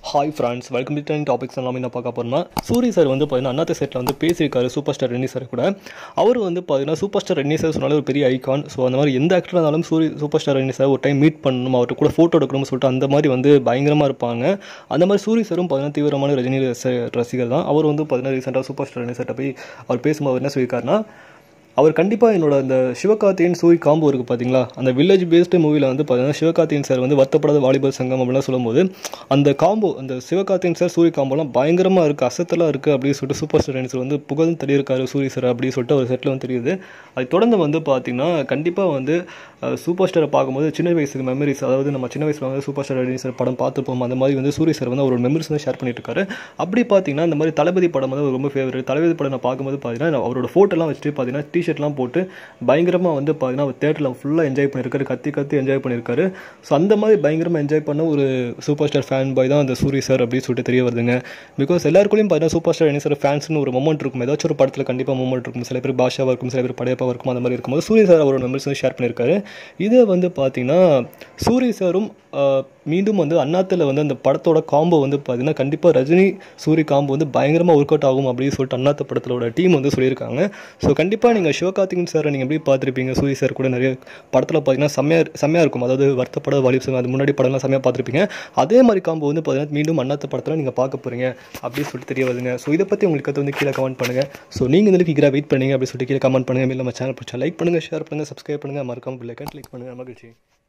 hi friends welcome to train topics எல்லாம் என்ன பார்க்க போறோம்னா சூரிய சார் வந்து பார்த்தீங்கன்னா அண்ணாத்த செட்டில் வந்து பேசியிருக்காரு சூப்பர் ஸ்டார் ரென்னி சார் கூட அவர் வந்து பார்த்தீங்கன்னா சூப்பர் ஸ்டார் ரென்னி சார் சொன்னாலே ஒரு பெரிய ஐகான் ஸோ அந்த மாதிரி எந்த ஆக்டர் இருந்தாலும் சூரிய சூப்பர் ஸ்டார் ரென்னி சார் ஒரு டைம் மீட் பண்ணணும் அவர்கிட்ட கூட ஃபோட்டோ எடுக்கணும்னு சொல்லிட்டு அந்த மாதிரி வந்து பயங்கரமாக இருப்பாங்க அந்த மாதிரி சூரிய சாரும் பார்த்தீங்கன்னா தீவிரமான ரஜினி ரச- ரசிகர் தான் அவர் வந்து பார்த்தீங்கன்னா ரீசெண்டாக சூப்பர் ஸ்டார் ரென்னி சார்ட்ட போய் அவர் பேசும்போது அவர் என்ன சொல்லியிருக்காருன்னா அவர் கண்டிப்பாக என்னோட அந்த சிவகார்த்தியன் சூரி காம்போ இருக்குது பார்த்தீங்களா அந்த வில்லேஜ் பேஸ்டு மூவியில் வந்து பார்த்தீங்கன்னா சிவகார்த்தியன் சார் வந்து வருத்தப்படாத வாலிபர் சங்கம் அப்படிலாம் சொல்லும்போது அந்த காம்போ அந்த சிவகார்த்தியன் சார் சூரிய காம்போலாம் பயங்கரமாக இருக்குது அசத்தலாக இருக்குது அப்படின்னு சொல்லிட்டு சூப்பர் ஸ்டார் சார் வந்து புகழும் தெரியிருக்காரு சூரிய சார் அப்படின்னு சொல்லிட்டு ஒரு செட்டில் வந்து தெரியுது அது தொடர்ந்து வந்து பார்த்தீங்கன்னா கண்டிப்பாக வந்து அஹ், சூப்பர் ஸ்டாரை பார்க்கும்போது சின்ன வயசுக்கு மெமரிஸ் அதாவது நம்ம சின்ன வயசில் வந்து சூப்பர் ஸ்டார் ரஜினி சார் படம் பார்த்துப்போம் அந்த மாதிரி வந்து சூரிய சார் வந்து அவரோட மெமரிஸ் வந்து ஷேர் பண்ணிட்டு இருக்காரு அப்படி பார்த்தீங்கன்னா இந்த மாதிரி தளபதி படம் வந்து அவருக்கு ரொம்ப ஃபேவரட் தளபதி படம் நான் பார்க்கும்போது பார்த்தீங்கன்னா அவரோட ஃபோட்டோலாம் வச்சுட்டு பார்த்தீங்கன்னா டிஷர்ட்லாம் போட்டு பயங்கரமாக வந்து பார்த்தீங்கன்னா அவர் தேட்டரில் ஃபுல்லாக என்ஜாய் பண்ணியிருக்காரு கத்தி கத்தி என்ஜாய் பண்ணியிருக்காரு ஸோ அந்த மாதிரி பயங்கரமாக என்ஜாய் பண்ண ஒரு சூப்பர் ஸ்டார் ஃபேன் பாய் தான் அந்த சூரிய சார் அப்படின்னு சொல்லிட்டு தெரிய வருதுங்க பிகாஸ் எல்லாருக்குள்ளேயும் பார்த்தீங்கன்னா சூப்பர் ஸ்டார் என்ன சார் ஃபேன்ஸ்னு ஒரு மொமெண்ட் இருக்கும் ஏதாச்சும் ஒரு படத்தில் கண்டிப்பாக மொமெண்ட் இருக்கும் சில பேர் பாஷாவாக இருக்கும் சில பேர் படையப்பாக இருக்கும் அந்த மாதிரி இருக்கும்போது சூரிய சார் அவரோட மெமரிஸ் வந்து ஷேர் பண்ணியிருக்காரு இதை வந்து பார்த்தீங்கன்னா சூரிய சாரும் ஆஹ், மீண்டும் வந்து அண்ணாத்தில் வந்து அந்த படத்தோட காம்போ வந்து பார்த்தீங்கன்னா கண்டிப்பாக ரஜினி சூரி காம்போ வந்து பயங்கரமாக ஒர்க் அவுட் ஆகும் அப்படின்னு சொல்லிட்டு அண்ணாத்த படத்தோட டீம் வந்து சொல்லியிருக்காங்க ஸோ கண்டிப்பாக நீங்கள் சிவகார்த்திகன் சாரை நீங்கள் எப்படி பார்த்துருப்பீங்க சூரிய சார் கூட நிறைய படத்தில் பார்த்தீங்கன்னா செம்மையாக செம்மையாக இருக்கும் அதாவது வருத்தப்பட வாலிப சங்கம் அது முன்னாடி படம்லாம் செம்மையாக பார்த்துருப்பீங்க அதே மாதிரி காம்போ வந்து பார்த்தீங்கன்னா மீண்டும் அண்ணாத்த படத்தில் நீங்கள் பார்க்க போகிறீங்க அப்படின்னு சொல்லிட்டு தெரிய வருதுங்க ஸோ இதை பற்றி உங்களுக்கு கருத்து வந்து கீழே கமெண்ட் பண்ணுங்கள் ஸோ நீங்கள் இந்த கீழே வெயிட் பண்ணுங்க அப்படின்னு சொல்லிட்டு கீழே கமெண்ட் பண்ணுங்கள் மேலே நம்ம சேனல் பிடிச்சா லைக் பண்ணுங்கள் ஷேர் பண்ணுங்கள் சப்ஸ்கிரைப் பண்ணுங்கள் மறக்காம பிள்ளைக்கன் கிளிக் பண்ணுங்கள் மகிழ்ச்சி